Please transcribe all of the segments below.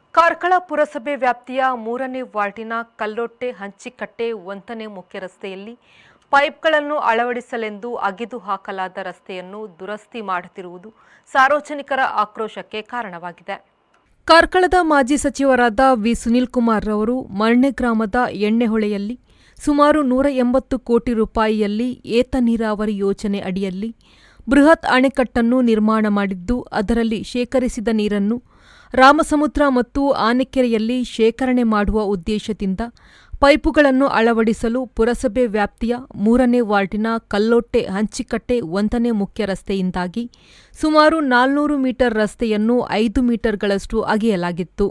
ಕಾರ್ಕಳ ಪುರಸಭೆ ವ್ಯಾಪ್ತಿಯ ಮೂರನೇ ವಾರ್ಡಿನ ಕಲ್ಲೊಟ್ಟೆ ಹಂಚಿಕಟ್ಟೆ ಒಂದನೇ ಮುಖ್ಯ ರಸ್ತೆಯಲ್ಲಿ ಪೈಪ್ಗಳನ್ನು ಅಳವಡಿಸಲೆಂದು ಅಗೆದು ಹಾಕಲಾದ ರಸ್ತೆಯನ್ನು ದುರಸ್ತಿ ಮಾಡುತ್ತಿರುವುದು ಸಾರ್ವಜನಿಕರ ಆಕ್ರೋಶಕ್ಕೆ ಕಾರಣವಾಗಿದೆ ಕಾರ್ಕಳದ ಮಾಜಿ ಸಚಿವರಾದ ವಿ ಸುನೀಲ್ ಕುಮಾರ್ ರವರು ಮರ್ಣೆ ಗ್ರಾಮದ ಎಣ್ಣೆಹೊಳೆಯಲ್ಲಿ ಸುಮಾರು ನೂರ ಎಂಬತ್ತು ಕೋಟಿ ರೂಪಾಯಿಯಲ್ಲಿ ಏತ ನೀರಾವರಿ ಯೋಜನೆ ಅಡಿಯಲ್ಲಿ ಬೃಹತ್ ಅಣೆಕಟ್ಟನ್ನು ನಿರ್ಮಾಣ ಮಾಡಿದ್ದು ಅದರಲ್ಲಿ ಶೇಖರಿಸಿದ ನೀರನ್ನು ರಾಮಸಮುದ್ರ ಮತ್ತು ಆನೆಕೆರೆಯಲ್ಲಿ ಶೇಖರಣೆ ಮಾಡುವ ಉದ್ದೇಶದಿಂದ ಪೈಪುಗಳನ್ನು ಅಳವಡಿಸಲು ಪುರಸಭೆ ವ್ಯಾಪ್ತಿಯ ಮೂರನೇ ವಾರ್ಡಿನ ಕಲ್ಲೊಟ್ಟೆ ಹಂಚಿಕಟ್ಟೆ ಒಂದನೇ ಮುಖ್ಯ ರಸ್ತೆಯಿಂದಾಗಿ ಸುಮಾರು ನಾಲ್ನೂರು ಮೀಟರ್ ರಸ್ತೆಯನ್ನು ಐದು ಮೀಟರ್ಗಳಷ್ಟು ಅಗೆಯಲಾಗಿತ್ತು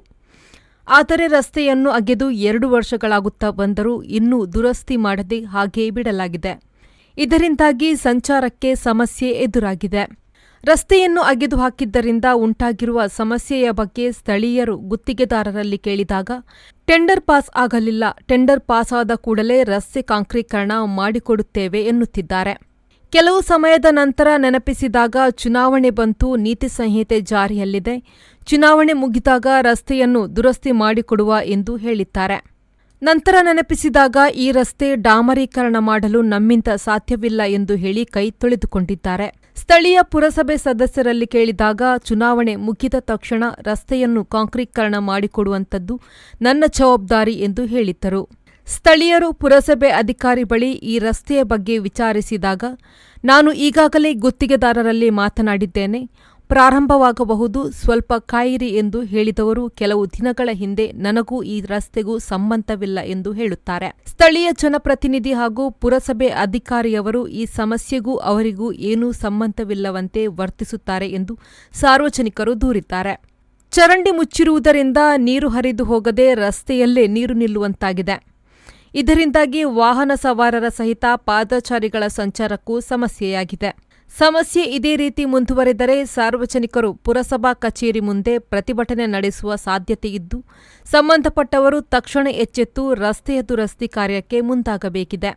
ಆದರೆ ರಸ್ತೆಯನ್ನು ಅಗೆದು ಎರಡು ವರ್ಷಗಳಾಗುತ್ತಾ ಬಂದರೂ ಇನ್ನೂ ದುರಸ್ತಿ ಮಾಡದೆ ಹಾಗೆಯೇ ಬಿಡಲಾಗಿದೆ ಇದರಿಂದಾಗಿ ಸಂಚಾರಕ್ಕೆ ಸಮಸ್ಯೆ ಎದುರಾಗಿದೆ ರಸ್ತೆಯನ್ನು ಅಗೆದು ಹಾಕಿದ್ದರಿಂದ ಉಂಟಾಗಿರುವ ಸಮಸ್ಯೆಯ ಬಗ್ಗೆ ಸ್ಥಳೀಯರು ಗುತ್ತಿಗೆದಾರರಲ್ಲಿ ಕೇಳಿದಾಗ ಟೆಂಡರ್ ಪಾಸ್ ಆಗಲಿಲ್ಲ ಟೆಂಡರ್ ಪಾಸ್ ಆದ ಕೂಡಲೇ ರಸ್ತೆ ಕಾಂಕ್ರೀಕರಣ ಮಾಡಿಕೊಡುತ್ತೇವೆ ಎನ್ನುತ್ತಿದ್ದಾರೆ ಕೆಲವು ಸಮಯದ ನಂತರ ನೆನಪಿಸಿದಾಗ ಚುನಾವಣೆ ಬಂತು ನೀತಿ ಸಂಹಿತೆ ಜಾರಿಯಲ್ಲಿದೆ ಚುನಾವಣೆ ಮುಗಿದಾಗ ರಸ್ತೆಯನ್ನು ದುರಸ್ತಿ ಮಾಡಿಕೊಡುವ ಎಂದು ಹೇಳಿದ್ದಾರೆ ನಂತರ ನೆನಪಿಸಿದಾಗ ಈ ರಸ್ತೆ ಡಾಮರೀಕರಣ ಮಾಡಲು ನಮ್ಮಿಂದ ಸಾಧ್ಯವಿಲ್ಲ ಎಂದು ಹೇಳಿ ಕೈ ತೊಳೆದುಕೊಂಡಿದ್ದಾರೆ ಸ್ಥಳೀಯ ಪುರಸಭೆ ಸದಸ್ಯರಲ್ಲಿ ಕೇಳಿದಾಗ ಚುನಾವಣೆ ಮುಗಿದ ತಕ್ಷಣ ರಸ್ತೆಯನ್ನು ಕಾಂಕ್ರೀಕರಣ ಮಾಡಿಕೊಡುವಂಥದ್ದು ನನ್ನ ಜವಾಬ್ದಾರಿ ಎಂದು ಹೇಳಿದ್ದರು ಸ್ಥಳೀಯರು ಪುರಸಭೆ ಅಧಿಕಾರಿ ಬಳಿ ಈ ರಸ್ತೆಯ ಬಗ್ಗೆ ವಿಚಾರಿಸಿದಾಗ ನಾನು ಈಗಾಗಲೇ ಗುತ್ತಿಗೆದಾರರಲ್ಲಿ ಮಾತನಾಡಿದ್ದೇನೆ ಪ್ರಾರಂಭವಾಗಬಹುದು ಸ್ವಲ್ಪ ಕಾಯಿರಿ ಎಂದು ಹೇಳಿದವರು ಕೆಲವು ದಿನಗಳ ಹಿಂದೆ ನನಗೂ ಈ ರಸ್ತೆಗೂ ಸಂಬಂಧವಿಲ್ಲ ಎಂದು ಹೇಳುತ್ತಾರೆ ಸ್ಥಳೀಯ ಜನಪ್ರತಿನಿಧಿ ಹಾಗೂ ಪುರಸಭೆ ಅಧಿಕಾರಿಯವರು ಈ ಸಮಸ್ಯೆಗೂ ಅವರಿಗೂ ಏನೂ ಸಂಬಂಧವಿಲ್ಲವಂತೆ ವರ್ತಿಸುತ್ತಾರೆ ಎಂದು ಸಾರ್ವಜನಿಕರು ದೂರಿದ್ದಾರೆ ಚರಂಡಿ ಮುಚ್ಚಿರುವುದರಿಂದ ನೀರು ಹರಿದು ಹೋಗದೆ ರಸ್ತೆಯಲ್ಲೇ ನೀರು ನಿಲ್ಲುವಂತಾಗಿದೆ ಇದರಿಂದಾಗಿ ವಾಹನ ಸವಾರರ ಸಹಿತ ಪಾದಚಾರಿಗಳ ಸಂಚಾರಕ್ಕೂ ಸಮಸ್ಯೆಯಾಗಿದೆ ಸಮಸ್ಯೆ ಇದೇ ರೀತಿ ಮುಂದುವರೆದರೆ ಸಾರ್ವಜನಿಕರು ಪುರಸಭಾ ಕಚೇರಿ ಮುಂದೆ ಪ್ರತಿಭಟನೆ ನಡೆಸುವ ಸಾಧ್ಯತೆ ಇದ್ದು ಸಂಬಂಧಪಟ್ಟವರು ತಕ್ಷಣ ಎಚ್ಚೆತ್ತು ರಸ್ತೆಯ ದುರಸ್ತಿ ಕಾರ್ಯಕ್ಕೆ ಮುಂದಾಗಬೇಕಿದೆ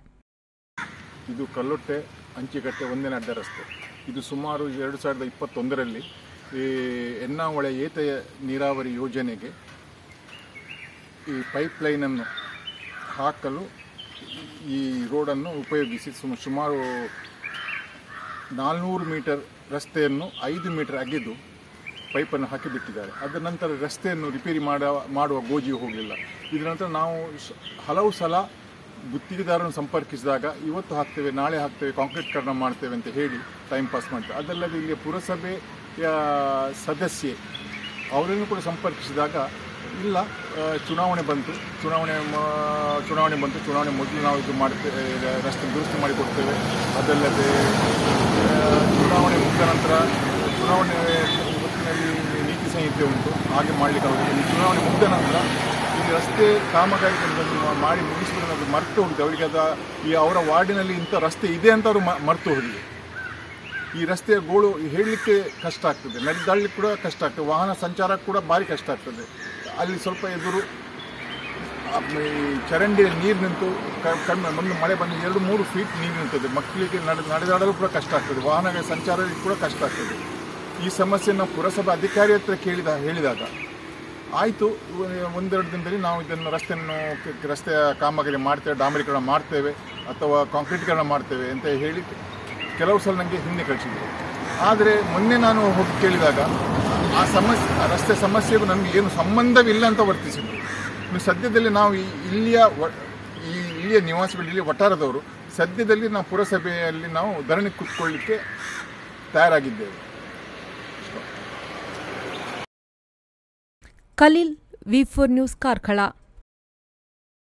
ಇದು ಕಲ್ಲೊಟ್ಟೆ ಅಂಚಿಕಟ್ಟೆ ಒಂದನೇ ಅಡ್ಡ ರಸ್ತೆ ಇದು ಸುಮಾರು ಎರಡು ಸಾವಿರದ ಇಪ್ಪತ್ತೊಂದರಲ್ಲಿ ಈ ಎನ್ನಾವಳೆ ಏತ ನೀರಾವರಿ ಯೋಜನೆಗೆ ಈ ಪೈಪ್ ಲೈನನ್ನು ಹಾಕಲು ಈ ರೋಡನ್ನು ಉಪಯೋಗಿಸಿ ಸುಮ ಸುಮಾರು ನಾಲ್ನೂರು ಮೀಟರ್ ರಸ್ತೆಯನ್ನು ಐದು ಮೀಟರ್ ಅಗೆದು ಪೈಪನ್ನು ಹಾಕಿ ಬಿಟ್ಟಿದ್ದಾರೆ ಅದರ ನಂತರ ರಸ್ತೆಯನ್ನು ರಿಪೇರಿ ಮಾಡ ಮಾಡುವ ಗೋಜಿಯು ಹೋಗಲಿಲ್ಲ ಇದರ ನಂತರ ನಾವು ಸ- ಹಲವು ಸಲ ಗುತ್ತಿಗೆದಾರರನ್ನು ಸಂಪರ್ಕಿಸಿದಾಗ ಇವತ್ತು ಹಾಕ್ತೇವೆ ನಾಳೆ ಹಾಕ್ತೇವೆ ಕಾಂಕ್ರೀಟ್ಕರಣ ಮಾಡ್ತೇವೆ ಅಂತ ಹೇಳಿ ಟೈಮ್ ಪಾಸ್ ಮಾಡ್ತೇವೆ ಅದಲ್ಲದೆ ಇಲ್ಲಿ ಪುರಸಭೆಯ ಸದಸ್ಯೆ ಅವರನ್ನು ಕೂಡ ಸಂಪರ್ಕಿಸಿದಾಗ ಇಲ್ಲ ಆ, ಚುನಾವಣೆ ಬಂತು ಚುನಾವಣೆ ಮ- ಚುನಾವಣೆ ಬಂತು ಚುನಾವಣೆ ಮೊದಲು ನಾವು ಇದು ಮಾಡ್ತೇವೆ ರಸ್ತೆ ದುರಸ್ತಿ ಮಾಡಿಕೊಡ್ತೇವೆ ಅದಲ್ಲದೆ ಆ, ಚುನಾವಣೆ ಮುಗಿದ ನಂತರ ಚುನಾವಣೆ ಹೊತ್ತಿನಲ್ಲಿ ನೀತಿ ಸಂಹಿತೆ ಉಂಟು ಹಾಗೆ ಮಾಡಲಿಕ್ಕೆ ಆಗುತ್ತದೆ ಈ ಚುನಾವಣೆ ಮುಗಿದ ನಂತರ ಈ ರಸ್ತೆ ಕಾಮಗಾರಿಗಳನ್ನು ಮಾಡಿ ಮುಗಿಸಿದ್ರೆ ಅದು ಮರ್ತು ಹೋಗಿದೆ ಅವರಿಗೆ ಅದ ಈ ಅವರ ವಾರ್ಡಿನಲ್ಲಿ ಇಂಥ ರಸ್ತೆ ಇದೆ ಅಂತ ಅವರು ಮ- ಮರ್ತು ಹೋಗಿದೆ ಈ ರಸ್ತೆಯ ಗೋಳು ಹೇಳಲಿಕ್ಕೆ ಕಷ್ಟ ಆಗ್ತದೆ ನಡೆದಾಡಲಿಕ್ಕೆ ಕೂಡ ಕಷ್ಟ ಆಗ್ತದೆ ವಾಹನ ಸಂಚಾರ ಕೂಡ ಭಾರಿ ಕಷ್ಟ ಆಗ್ತದೆ ಅಲ್ಲಿ ಸ್ವಲ್ಪ ಎದುರು ಆ, ಈ ಚರಂಡಿಯಲ್ಲಿ ನೀರು ನಿಂತು ಕ- ಕಡಿಮೆ ಒಂದು ಮಳೆ ಬಂದು ಎರಡು ಮೂರು ಫೀಟ್ ನೀರು ನಿಂತದೆ ಮಕ್ಕಳಿಗೆ ನಡೆ ನಡೆದಾಡಲು ಕೂಡ ಕಷ್ಟ ಆಗ್ತದೆ ವಾಹನಗಳ ಸಂಚಾರಕ್ಕೆ ಕೂಡ ಕಷ್ಟ ಆಗ್ತದೆ ಈ ಸಮಸ್ಯೆ ನಾವು ಪುರಸಭಾ ಅಧಿಕಾರಿ ಹತ್ರ ಕೇಳಿದ ಹೇಳಿದಾಗ ಆಯಿತು ಒಂದೆರಡು ದಿನದಲ್ಲಿ ನಾವು ಇದನ್ನು ರಸ್ತೆಯನ್ನು ಕ- ರಸ್ತೆಯ ಕಾಮಗಾರಿ ಮಾಡ್ತೇವೆ ಡಾಂಬರೀಕರಣ ಮಾಡ್ತೇವೆ ಅಥವಾ ಕಾಂಕ್ರೀಟೀಕರಣ ಮಾಡ್ತೇವೆ ಅಂತ ಹೇಳಿ ಕೆಲವು ಸಲ ನನಗೆ ಹಿಂದೆ ಕಳಿಸಿದ್ರು ಆದರೆ ಮೊನ್ನೆ ನಾನು ಹೋಗಿ ಕೇಳಿದಾಗ ಆ ಸಮಸ್ಯೆ ಆ ರಸ್ತೆ ಸಮಸ್ಯೆಗೂ ನನಗೆ ಏನು ಸಂಬಂಧವಿಲ್ಲ ಅಂತ ವರ್ತಿಸಿದ್ರು ಇನ್ನು ಸದ್ಯದಲ್ಲಿ ನಾವು ಈ ಇಲ್ಲಿಯ ವ- ಈ ಇಲ್ಲಿಯ ನಿವಾಸಿಗಳು ಇಲ್ಲಿ ವಠಾರದವರು ಸದ್ಯದಲ್ಲಿ ನಾವು ಪುರಸಭೆಯಲ್ಲಿ ನಾವು ಧರಣಿ ಕೂತ್ಕೊಳ್ಳಿಕ್ಕೆ ತಯಾರಾಗಿದ್ದೇವೆ Khaleel V four news Karkala